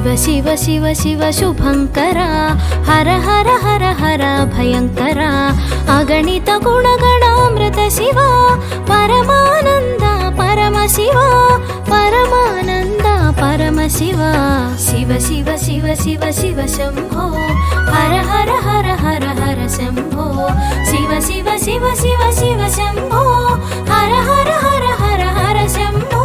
శివ శివ శివ శుభంకర హర హర హర హర భయంకర అగణిత గుణగణామృత శివ పరమానంద పరమ శివ పరమానంద పరమ శివ శివ శివ శివ శివ శివ శంభో హర హర హర హర హర శంభో శివ శివ శివ శివ శివ శంభో హర హర హర హర హర శంభో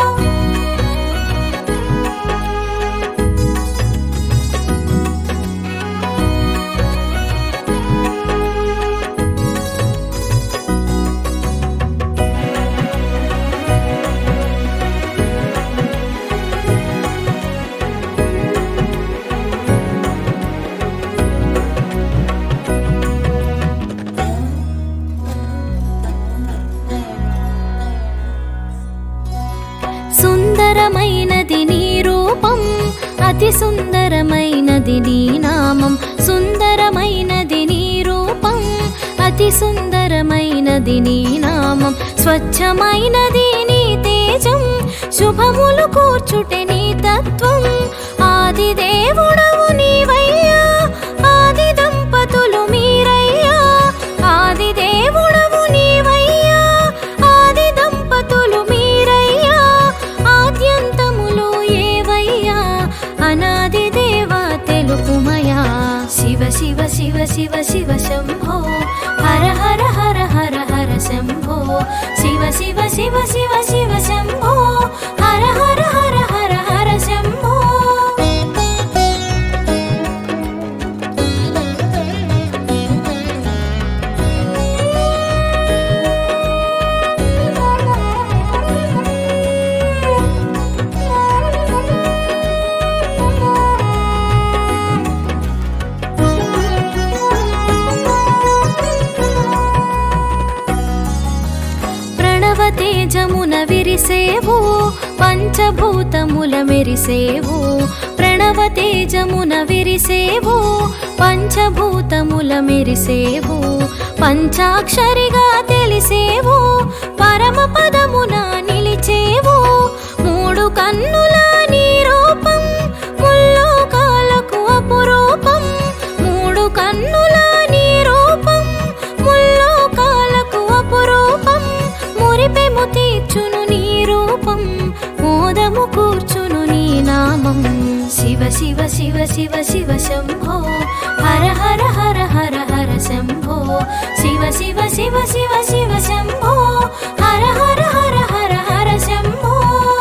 సుందరమైనది నీ రూపం అతి సుందరమైనది నీ నామం సుందరమైనది నీ రూపం అతి సుందరమైనది నీ నామం స్వచ్ఛమైనది నీ తేజం శుభములు కూర్చుటే నీ తత్వం ఆది దేవుడవు నీవయ్యా ఆది దంపతులు మీరయ్యా ఆది దేవుడవు నీవయ్యా ఆది దంపతులు మీరయ్యా ఆద్యంతములు ఏవయ్యా అనాది దేవా తెలుపుమయా శివ శివ శివ శివ శివ శంభో హర హర హర హర హర శంభో శివ శివ శివ శివ శివ శంభో హర హర హర హర హర శంభో ప్రణవ తేజమున విరిసేవు పంచభూతముల మెరిసేవు ప్రణవ తేజమున విరిసేవు పంచభూతముల మెరిసేవు పంచాక్షరిగా తెలిసేవు పరమ పదమున నిలిచేవు మూడు కన్నుల నీ రూపం ముల్లోకాలకు అపురూపం మూడు కన్నుల నీ రూపం ముల్లోకాలకు అపురూపం మురిపెము తీర్చును నీ రూపం మోదము కూర్చును నీ నామం శివ శివ శివ శివ శివ శంభో హర హర హర హర హర శంభో శివ శివ శివ శివ శివ శంభో హర హర హర హర హర శంభో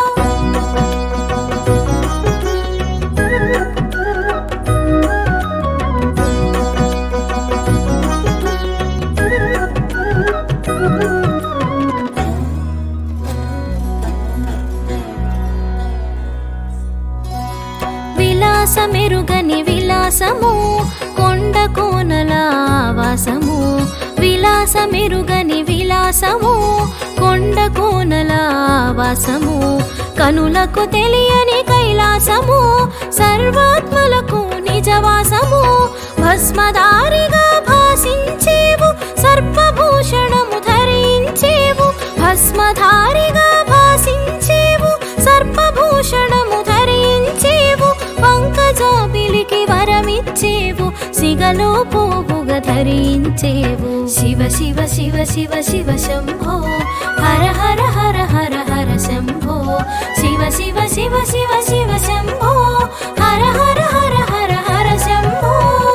విలాసమెరుగని విలాసము కొండ కోనల ఆవాసము విలాసమెరుగని విలాసము కొండ కోనల ఆవాసము కనులకు తెలియని కైలాసము సర్వాత్మలకు నిజవాసము భస్మదారిగా భాసించేవు సర్పభూషణము ధరించేవు భస్మధారిగా భాసించేవు సర్పభూషణము ధరించేవు పంకజాబిలికి వరమిచ్చేవు సిగలో పోవుగా ధరించేవు శివ శివ శివ శివ శివ శంభో హర హర హర హర హర శంభో శివ శివ శివ శివ శివ శంభో హర హర హర హర హర శంభో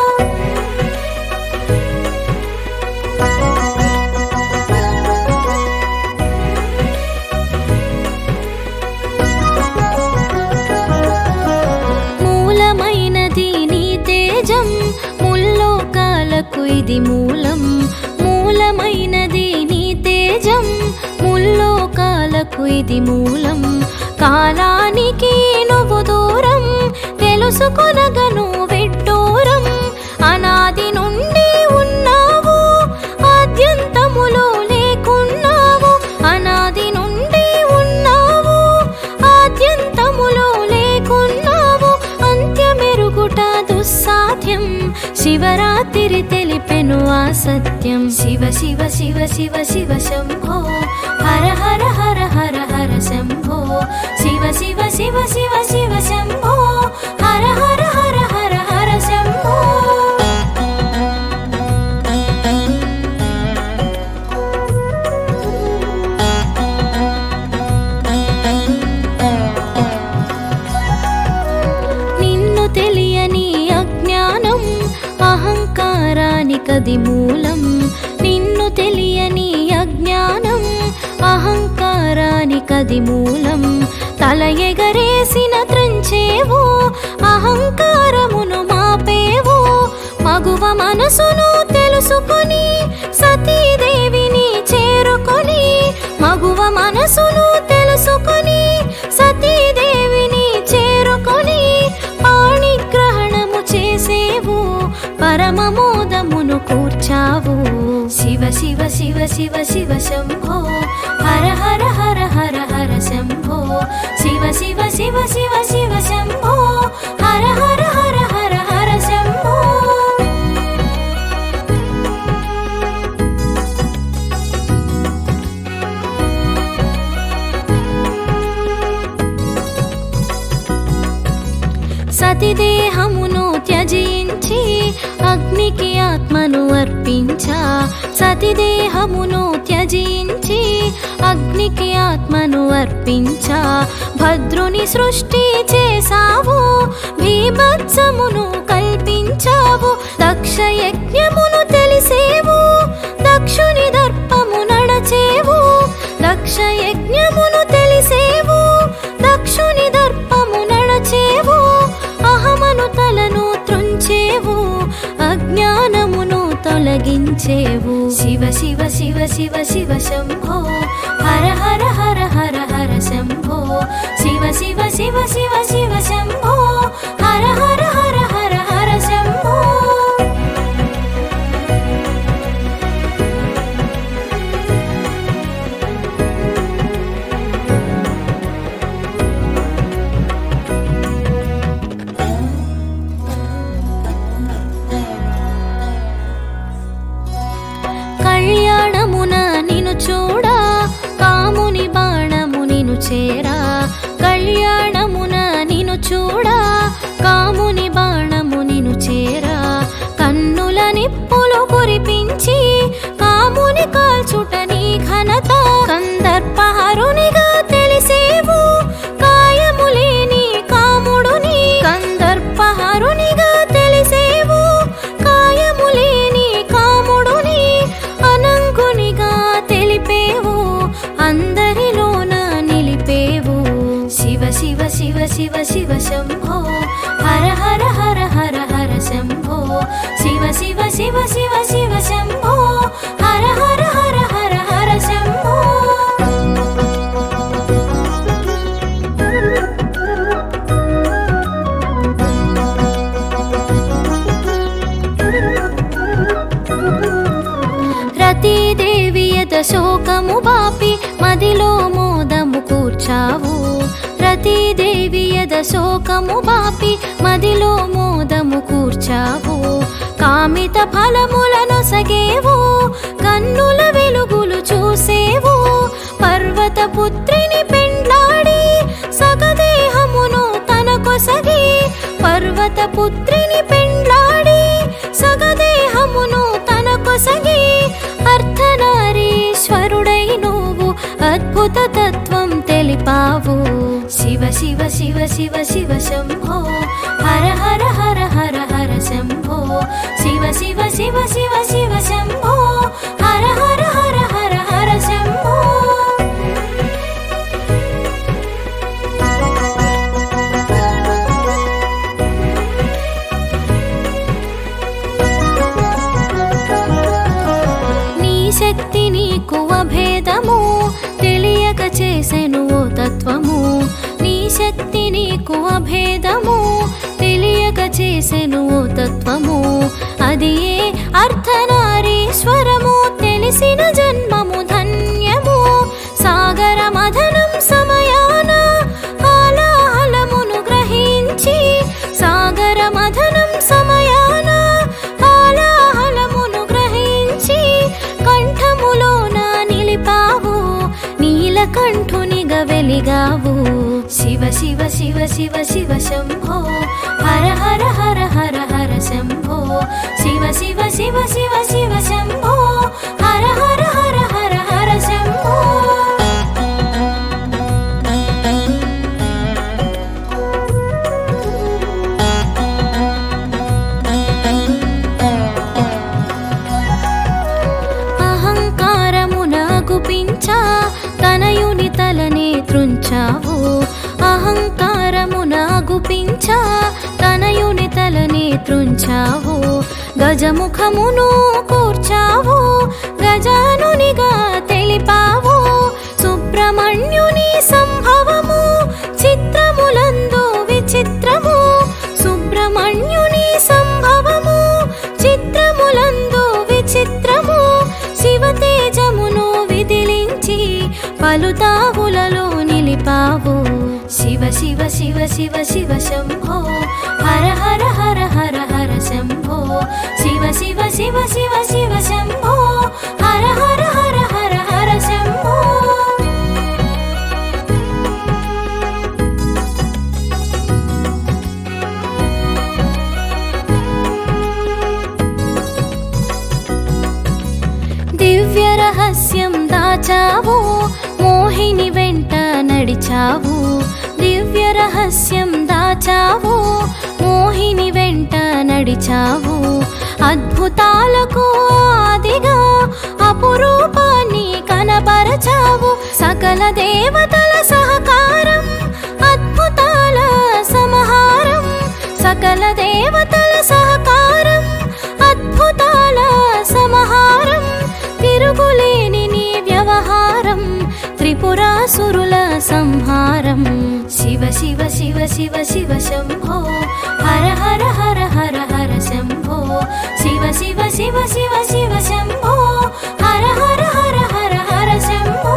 మూలమైనది నీ తేజం ముల్లోకాలకు ఇది మూలం మూలమైనది నీ తేజం ముల్లోకాలకు ఇది మూలం కాలానికి నువ్వు దూరం తెలుసుకొనగను విడ్డూరం అనాది నుండి ఉన్నావు ఆద్యంతములు లేకున్నావు అనాది నుండి ఉన్నావు ఆద్యంతములు లేకున్నావు అంత్యమెరుగుట దుస్సాధ్యం శివరాత్రి తెలిపెను ఆ సత్యం శివ శివ శివ శివ శివ శంభో హర హర హర హర హర శంభో శివ శివ శివ శివ శివ శంభో హర అజ్ఞానానికది మూలం నిన్ను తెలియని అజ్ఞానం అహంకారానికది మూలం తల ఎగరేసిన త్రంచేవు అహంకారమును మాపేవు మగువ మనసును తెలుసుకొని సతీదేవిని చేరుకొని మగువ మనసును తెలుసుకొని సతీదేవిని చేరుకొని పాణిగ్రహణము చేసేవు పరమమోదమును కూర్చావు శివ శివ శివ శివ శివ శంభో హర హర హర హర హర శంభో శివ శివ శివ శివ శివ శంభో హర హర హర హర హర శంభో సతిదేహమును త్యజించి అగ్నికి ఆత్మను అర్పించా సతిదేహమును త్యజించి అగ్నికి ఆత్మను అర్పించా భద్రుని సృష్టి చేసావు భీభత్సమును కల్పించావు దక్ష యజ్ఞమును తెలిసేవు దక్షుని దర్పము నడచేవు దక్ష యజ్ఞమును తెలిసేవు దక్షుని దర్పము నడచేవు అహమను తలను త్రుంచేవు అజ్ఞానమును తొలగించేవు శివ శివ శివ శివ శివ శంభో హర హర హర హర హర శంభో శివ శివ శివ శివ శివ శంభో హర హర హర హర హర శంభో కళ్యాణమున నిను చూడా కాముని బాణము నిను చేరా కళ్యాణమున నిను చూడా కాముని బాణము నిను చేరా కన్నుల నిప్పులు కురిపించి కాముని కాల్చుట నీ ఘనత కందర్పహరునిగా తెలిసేవు కాయము లేని కాముడుని కందర్పహరునిగా తెలిసేవు కాయము లేని కాముడుని అనంకునిగా తెలిపేవు అందరిలోన నిలిపేవు శివ శివ శివ శివ శివ శంభో హర హర హర హర హర శంభో శివ శివ శివ శివ శివ శంభో హర హర హర హర హర శంభో రతీదేవియత శోకము బాపి మదిలో మోదము కూర్చావు రతీదేవియద శోకము బాపి మదిలో మోదము కూర్చావు కామిత ఫలములను సగేవు కన్నుల వెలుగులు చూసేవు పర్వత పుత్రిని పెండ్లాడి సగదేహమును తన కొసగి పర్వత పుత్రిని పెండ్లాడి సగదేహమును తన కొసగి అర్ధనారీశ్వరుడై నువ్వు అద్భుత తత్వం తెలిపావు శివ శివ శివ శివ శివ శంభో హర హర హర హర హర శంభో శివ శివ శివ శివ శివ శంభో హర హర హర హర హర శంభో నీ శక్తి నీకు అభేదము తెలియక చేసెను ఓ తత్వము నీ శక్తి నీకు అభేదము తెలియక చేసెను ఓ తత్వము అది ఏ అర్ధనారీశ్వరము తెలిసిన జన్మము ధన్యము సాగర మధనం సమయాన కాలాహలమును గ్రహించి సాగర మధనం సమయాన కాలాహలమును గ్రహించి కంఠములోన నిలిపావు నీలకంఠునిగా వెలిగావు శివ శివ శివ శివ శివ శంభో హర హర హర హర హర శంభో శివ శివ శివ శివ శివ శంభో హర హర హర హర హర శంభో త్రుంచావు గజముఖమును కూర్చావు గజానునిగా తెలిపావు సుబ్రహ్మణ్యుని సంభవము చిత్రములందు విచిత్రము సుబ్రహ్మణ్యుని సంభవము చిత్రములందు విచిత్రము శివతేజమును విదిలించి పలుతావులలో నిలిపావు శివ శివ శివ శివ శివ శంభో హర హర హర హర హర శంభో శివ శివ శివ శివ శివ శంభో హర హర హర హర హర శంభో దివ్య రహస్యం దాచావు మోహిని వెంట నడిచావు దివ్య రహస్యం దాచావు మోహిని వెంట నడిచావు అద్భుతాలకు ఆదిగా అపురూపాన్ని కనపరచావు సకల దేవతల సహకారం అద్భుతాల సమహారం సకల దేవతల సహకారం అద్భుతాల సమహారం తిరుగులేని నీ వ్యవహారం త్రిపురాసురుల సంహారం శివ శివ శివ శివ శివ శంభో హర హర హర హర హర శంభో శివ శివ శివ శివ శివ శంభో హర హర హర హర హర శంభో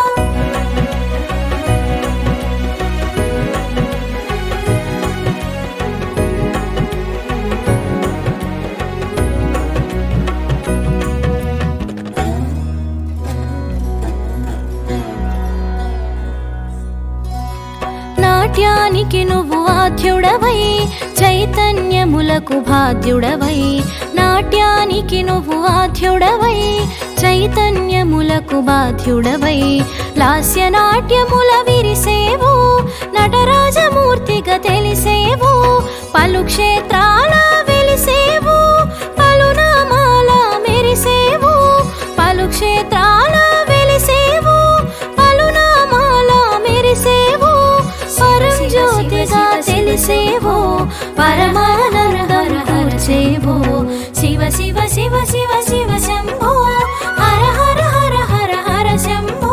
నాట్యానికి నువ్వు ఆద్యుడవై చైతన్యములకు బాధ్యుడవై నాట్యానికి నువ్వు ఆద్యుడవై చైతన్యములకు బాధ్యుడవై లాస్య నాట్యముల విరిసేవు నటరాజమూర్తిగా తెలిసేవు పలు క్షేత్రాల వెలిసేవు పలు నామాల మెరిసేవు పలు క్షేత్రాల వెలిసేవు పలు నామాల మెరిసేవు పరం జ్యోతిగా తెలిసేవో పరమానందం కూర్చేవో శివ శివ శివ శివ శివ శంభో హర హర హర హర హర శంభో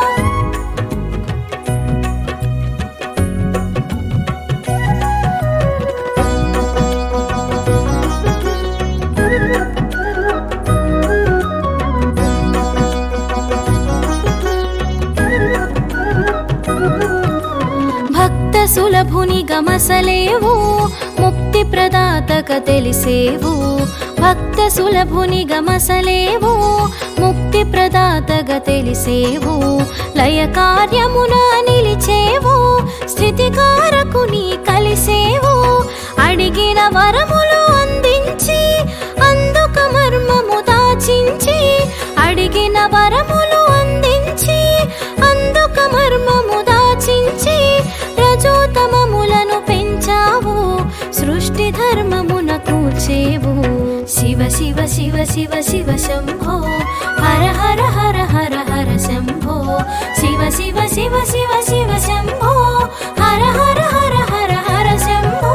భక్త సులభుని గమసలేవు ముక్తి ప్రదాతక తెలిసేవు భక్త సులభుని గమసలేవు ముక్తి ప్రదాతగా తెలిసేవు లయ కార్యమున నిలిచేవు స్థితికారకుని కలిసేవు అడిగిన వరములు అందించి అందుక మర్మము దాచించి అడిగిన వరములు అందించి అందుక మర్మము దాచించి రజోతమములను పెంచావు సృష్టి ధర్మమున కూర్చేవు శివ శివ శివ శివ శివ శంభో హర హర హర హర హర శంభో శివ శివ శివ శివ శివ శంభో హర హర హర హర హర శంభో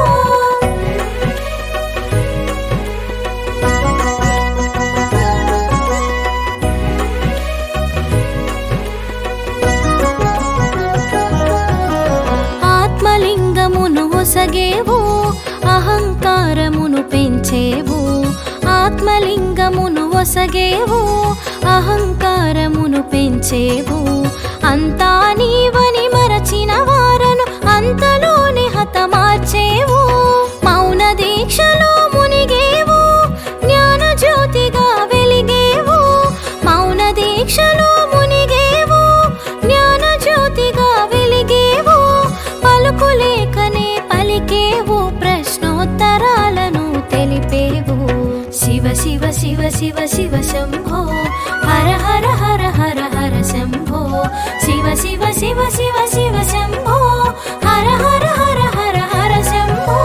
ఆత్మలింగమును ఒసగేవు అహంకారమును పెంచేవు ఆత్మలింగమును ఒసగేవు అహంకారమును పెంచేవు అంతా నీవని మరచిన వారను అంతలోనే హతమార్చేవు మౌన దీక్షలో మునిగేవు జ్ఞాన జ్యోతిగా వెలిగేవు మౌన దీక్షలో మునిగేవు జ్ఞాన జ్యోతిగా వెలిగేవు పలుకులేకనే పలికేవు ప్రశ్నోత్తరాలను తెలిపేవు శివ శివ శివ శివ శివ శంభో హర హర హర హర హర శంభో శివ శివ శివ శివ శివ శంభో హర హర హర హర హర శంభో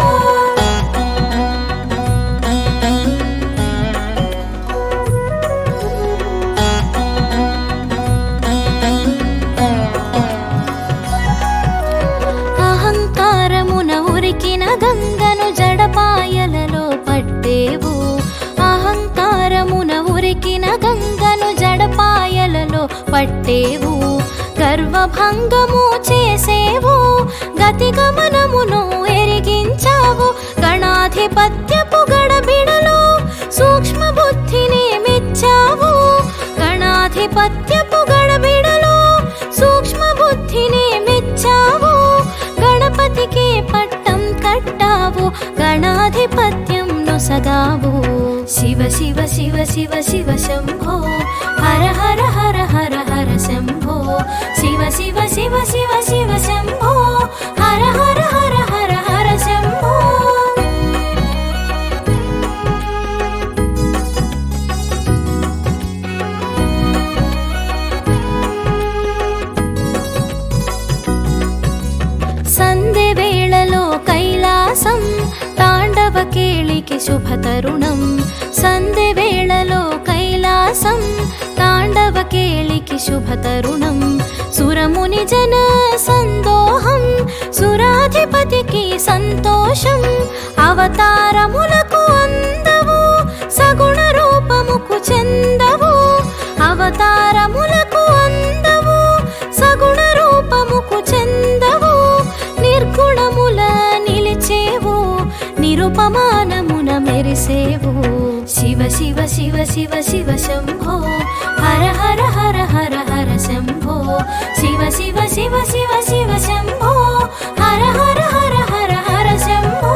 అహంకారమున ఉరికిన గంగను జడపాయలలో పట్టేవు గర్వభంగము చేసేవు గతి గమనమును ఎరిగించావు గణాధిపత్యపు గడబిడలో సూక్ష్మ బుద్ధిని మెచ్చావు గణాధిపత్యపు గడబిడలో సూక్ష్మ బుద్ధిని మెచ్చావు గణపతికి పట్టం కట్టావు గణాధిపత్యం నొసగావు శివ శివ శివ శివ శివ శంభో హర హర హర హర హర శంభో శివ శివ శివ శివ శివ శంభో హర హర హర హర హర శంభో సంధ్య వేళలో కైలాసం తాండవ కేళికి శుభ తరుణం సంధ్య వేళలో కైలాసం తాండవ కేళికి శుభ తరుణం సురముని జన సందోహం సురాధిపతికి సంతోషం అవతారములకు అందవు సగుణ రూపముకు చెందవు అవతారములకు అందవు సగుణ రూపముకు చెందవు నిర్గుణముల నిలిచేవు నిరుపమానమున మెరిసేవు శివ శివ శివ శివ శివ శంభో హర హర హర హర హర శంభో శివ శివ శివ శివ శివ శంభో హర హర హర హర హర శంభో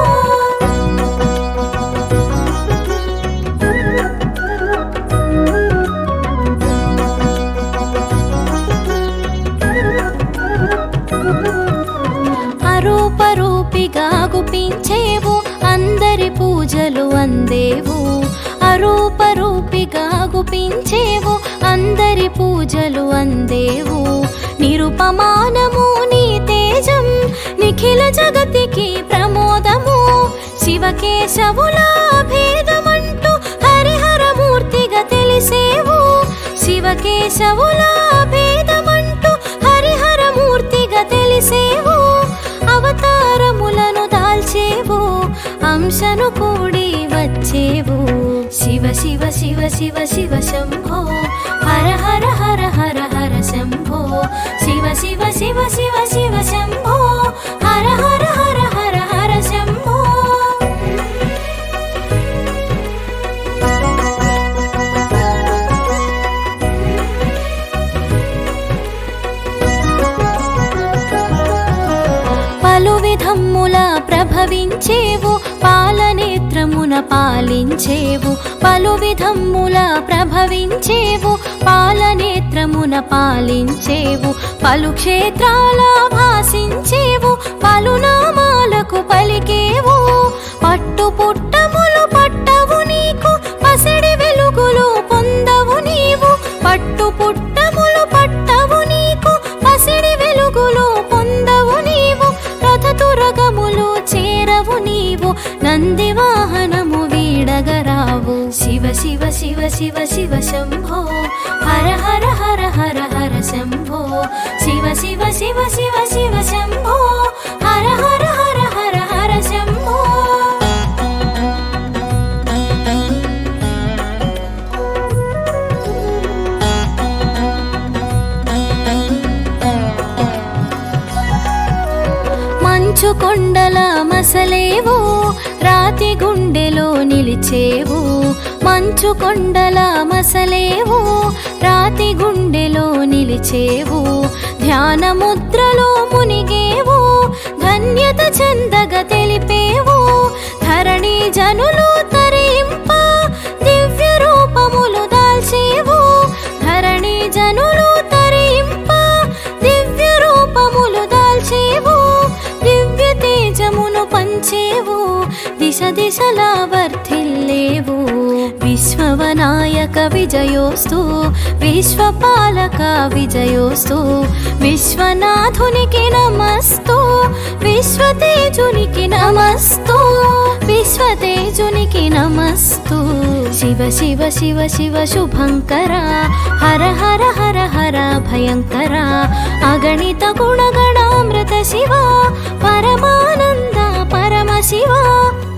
అరూపరూపిగా గుపించేవు అందరి పూజలు అందేవు అరూపరూపిగా గుపించేవు అందరి పూజలు అందేవు నిరుపమానము నీ తేజం నిఖిల జగతికి ప్రమోదము శివకేశవుల భేదమంటూ హరిహరమూర్తిగా తెలిసేవు శివకేశవుల భేదమంటూ హరిహరమూర్తిగా తెలిసేవు అవతారములను దాల్చేవు అంశను కూడి వచ్చేవు శివ శివ శివ శివ శివ శంభో హర హర హర హర హర శంభో శివ శివ శివ శివ శివ శంభో హర హర హర హర హర శంభో పలు విధమ్ముల ప్రభవించేవు పాలనేత్రమున పాలించేవు పలు విధమ్ముల ప్రభవించేవు పాలనేత్రమున పాలించేవు పలు క్షేత్రాల భాసించేవు పలు నామాలకు పలికేవు పట్టు పుట్టములు పట్టవు నీకు పసిడి వెలుగులు పొందవు నీవు పట్టు పుట్టములు పట్టవు నీకు పసిడి వెలుగులు పొందవు నీవు రథతురగములు చేరవు నీవు నంది వాహనము వీడగరావు శివ శివ శివ శివ శివ శంభో హర హర హర హర హర శంభో శివ శివ శివ శివ శివ శంభో హర హర హర హర హర శంభో మంచు కొండల మసలేవు రాతి గుండెలో నిలిచేవు మంచు కొండల మసలేవు రాతి గుండెలో నిలిచేవు ధ్యాన ముద్రలో మునిగేవు ధన్యత చెందగ తెలిపేవు ధరణి జనులు తరింప దివ్య రూపములు దాల్చేవు ధరణి జనులు తరింప దివ్య రూపములు దాల్చేవు దివ్య తేజమును పంచేవు దిశ దిశలా వర్ధిల్లేవు విశ్వవనాయక విజయోస్తు విశ్వపాలక విజయోస్తు విశ్వనాథునికి నమస్తు విశ్వతేజునికి నమస్తు విశ్వతేజునికి నమస్తు శివ శివ శివ శివ శుభంకర హర హర హర హర భయంకర అగణిత గుణగణామృత శివ పరమానంద పరమ శివ